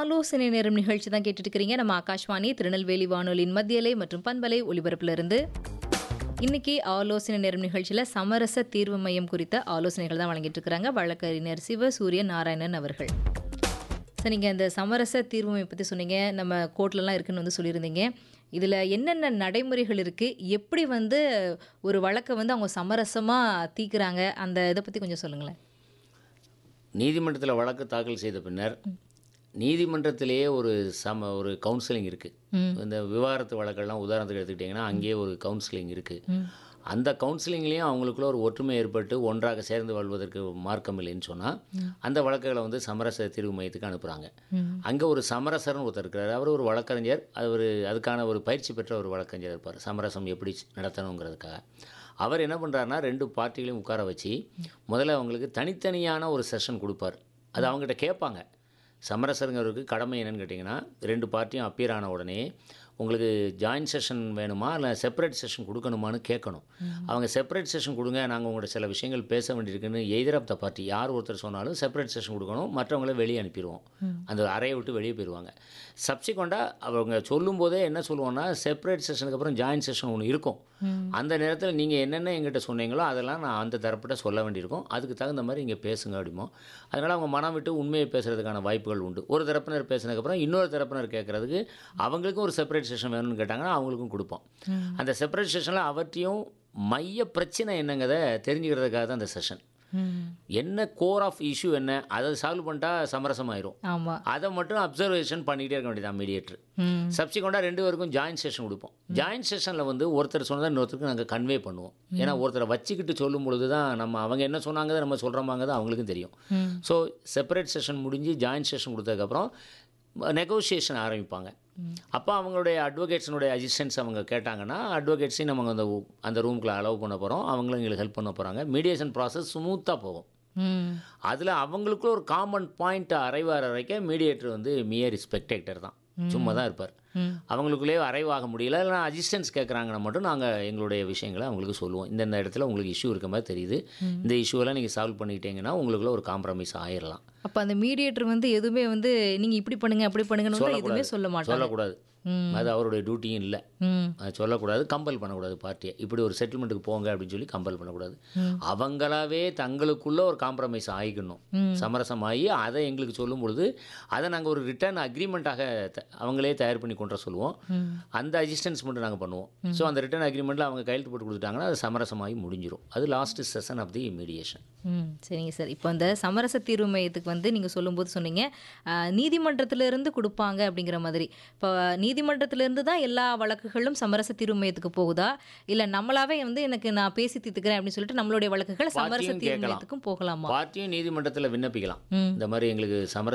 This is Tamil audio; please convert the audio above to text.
ஆலோசனை நேரம் நிகழ்ச்சி தான் கேட்டுட்டு இருக்கிறீங்க நம்ம ஆகாஷ்வாணி திருநெல்வேலி வானொலியின் மத்தியலை மற்றும் பண்பலை ஒலிபரப்புல இருந்து இன்னைக்கு ஆலோசனை நேரம் நிகழ்ச்சியில் சமரச தீர்வு மையம் குறித்த ஆலோசனைகள் தான் வழங்கிட்டு இருக்கிறாங்க வழக்கறிஞர் சிவசூரிய நாராயணன் அவர்கள் சார் நீங்கள் இந்த சமரச தீர்வு மையம் பற்றி சொன்னீங்க நம்ம கோர்ட்லலாம் இருக்குன்னு வந்து சொல்லியிருந்தீங்க இதில் என்னென்ன நடைமுறைகள் இருக்குது எப்படி வந்து ஒரு வழக்கை வந்து அவங்க சமரசமாக தீர்க்குறாங்க அந்த இதை பற்றி கொஞ்சம் சொல்லுங்களேன் நீதிமன்றத்தில் வழக்கு தாக்கல் செய்த பின்னர் நீதிமன்றத்திலேயே ஒரு சம ஒரு கவுன்சிலிங் இருக்குது இந்த விவாகரத்து வழக்கெல்லாம் உதாரணத்துக்கு எடுத்துக்கிட்டிங்கன்னா அங்கேயே ஒரு கவுன்சிலிங் இருக்குது அந்த கவுன்சிலிங்லேயும் அவங்களுக்குள்ள ஒரு ஒற்றுமை ஏற்பட்டு ஒன்றாக சேர்ந்து வாழ்வதற்கு மார்க்கம் இல்லைன்னு சொன்னால் அந்த வழக்குகளை வந்து சமரச தீர்வு மையத்துக்கு அனுப்புகிறாங்க அங்கே ஒரு சமரசர்னு ஒருத்தர் இருக்கிறார் அவர் ஒரு வழக்கறிஞர் அவர் அதுக்கான ஒரு பயிற்சி பெற்ற ஒரு வழக்கறிஞர் இருப்பார் சமரசம் எப்படி நடத்தணுங்கிறதுக்காக அவர் என்ன பண்ணுறாருனா ரெண்டு பார்ட்டிகளையும் உட்கார வச்சு முதல்ல அவங்களுக்கு தனித்தனியான ஒரு செஷன் கொடுப்பார் அது அவங்ககிட்ட கேட்பாங்க சமரசருங்கிறதுக்கு கடமை என்னன்னு கேட்டிங்கன்னா ரெண்டு பார்ட்டியும் அப்பியர் ஆன உடனே உங்களுக்கு ஜாயின்ட் செஷன் வேணுமா இல்லை செப்பரேட் செஷன் கொடுக்கணுமான்னு கேட்கணும் அவங்க செப்பரேட் செஷன் கொடுங்க நாங்கள் உங்கள்கிட்ட சில விஷயங்கள் பேச வேண்டியிருக்குன்னு எதிர் ஆஃப் த பார்ட்டி யார் ஒருத்தர் சொன்னாலும் செப்பரேட் செஷன் கொடுக்கணும் மற்றவங்கள வெளியே அனுப்பிடுவோம் அந்த அறையை விட்டு வெளியே போயிடுவாங்க சப்சிக்வெண்ட்டாக அவங்க சொல்லும்போதே என்ன சொல்லுவோம்னா செப்பரேட் செஷனுக்கு அப்புறம் ஜாயின்ட் செஷன் ஒன்று இருக்கும் அந்த நேரத்தில் நீங்கள் என்னென்ன எங்கிட்ட சொன்னீங்களோ அதெல்லாம் நான் அந்த தரப்பிட்ட சொல்ல வேண்டியிருக்கும் அதுக்கு தகுந்த மாதிரி இங்கே பேசுங்க அப்படிமோ அதனால் அவங்க மனம் விட்டு உண்மையை பேசுகிறதுக்கான வாய்ப்புகள் உண்டு ஒரு தரப்பினர் பேசினதுக்கப்புறம் இன்னொரு தரப்பினர் கேட்குறதுக்கு அவங்களுக்கும் ஒரு செப்பரேட் செஷன் வேணும்னு கேட்டாங்கன்னா அவங்களுக்கும் கொடுப்போம் அந்த செப்பரேட் செஷனில் அவற்றையும் மைய பிரச்சனை என்னங்கிறத தெரிஞ்சுக்கிறதுக்காக தான் அந்த செஷன் என்ன கோர் ஆஃப் இஷ்யூ என்ன அதை சால்வ் பண்ணிட்டா சமரசமாயிரும் ஆமாம் அதை மட்டும் அப்சர்வேஷன் பண்ணிகிட்டே இருக்க வேண்டியதான் மீடியேட்டர் ம் சப்சிக்வெண்ட்டாக ரெண்டு பேருக்கும் ஜாயின்ட் செஷன் கொடுப்போம் ஜாயின்ட் செஷனில் வந்து ஒருத்தர் சொன்னதை இன்னொருத்தருக்கு நாங்கள் கன்வே பண்ணுவோம் ஏன்னா ஒருத்தரை வச்சுக்கிட்டு சொல்லும் பொழுது தான் நம்ம அவங்க என்ன சொன்னாங்க நம்ம சொல்கிறோமாங்க தான் அவங்களுக்கும் தெரியும் ஸோ செப்பரேட் செஷன் முடிஞ்சு ஜாயின்ட் செஷன் கொடுத்ததுக்கப்புறம் நெகோசியேஷன் ஆரம்பிப்பாங்க அப்போ அவங்களுடைய அட்வொகேட்ஸினுடைய அசிஸ்டன்ஸ் அவங்க கேட்டாங்கன்னா அட்வொகேட்ஸையும் நம்ம அந்த ஊ- அந்த ரூம்குள்ளே அலோவ் பண்ண போகிறோம் அவங்களும் எங்களுக்கு ஹெல்ப் பண்ண போகிறாங்க மீடியேஷன் ப்ராசஸ் ஸ்மூத்தாக போகும் ம் அதில் அவங்களுக்குள்ள ஒரு காமன் பாயிண்ட் அரைவார வரைக்கும் மீடியேட்டர் வந்து மியர் ஸ்பெக்டேட்டர் தான் சும்மா தான் இருப்பார் அவங்களுக்குள்ளேயே அரைவாக முடியல இல்லைனா அசிஸ்டன்ஸ் கேட்குறாங்கன்னா மட்டும் நாங்கள் எங்களுடைய விஷயங்களை அவங்களுக்கு சொல்லுவோம் இந்தந்த இடத்துல உங்களுக்கு இஷ்யூ இருக்க மாதிரி தெரியுது இந்த இஷ்யூவெல்லாம் நீங்கள் சால்வ் பண்ணிக்கிட்டீங்கன்னா உங்களுக்குள்ள ஒரு காம்ப்ரமைஸ் ஆயிடலாம் அப்போ அந்த மீடியேட்டர் வந்து எதுவுமே வந்து நீங்கள் இப்படி பண்ணுங்க அப்படி பண்ணுங்கன்னு வந்து எதுவுமே சொல்ல மாட்டாங்க சொல்லக்கூடாது அது அவருடைய டியூட்டியும் இல்லை ம் அது சொல்லக்கூடாது கம்பல் பண்ணக்கூடாது பார்ட்டியை இப்படி ஒரு செட்டில்மெண்ட்டுக்கு போங்க அப்படின்னு சொல்லி கம்பல் பண்ணக்கூடாது அவங்களாவே தங்களுக்குள்ள ஒரு காம்ப்ரமைஸ் ஆகிக்கணும் சமரசம் ஆகி அதை எங்களுக்கு சொல்லும் பொழுது அதை நாங்கள் ஒரு ரிட்டர்ன் அக்ரிமெண்ட்டாக அவங்களே தயார் பண்ணி கொண்டு வர சொல்லுவோம் அந்த அசிஸ்டன்ஸ் மட்டும் நாங்கள் பண்ணுவோம் ஸோ அந்த ரிட்டர்ன் அக்ரிமெண்ட்டில் அவங்க கையெழுத்து போட்டு கொடுத்துட்டாங்கன்னா அது சமரசமாகி முடிஞ்சிடும் அது last session of the mediation ம் சரிங்க சார் இப்போ அந்த சமரச தீர்வு மையத்துக்கு வந்து நீங்கள் சொல்லும்போது சொன்னீங்க ஆஹ், நீதிமன்றத்திலிருந்து கொடுப்பாங்க அப்படிங்கிற மாதிரி இப்போ நீதிமன்றத்திலிருந்து தான் எல்லா வழக்குகளும் சமரச தீர்வு மையத்துக்கு போகுதா இல்லை நம்மளாவே வந்து எனக்கு நான் பேசி தீர்த்துக்கிறேன் அப்படின்னு சொல்லிட்டு நம்மளுடைய வழக்குகள் சமரச பார்ட்டியும் தீர்வு கேட்கலாம். மையத்துக்கும் போகலாமா பார்ட்டியும் நீதிமன்றத்தில் விண்ணப்பிக்கலாம் ம். இந்த மாதிரி எங்களுக்கு சமர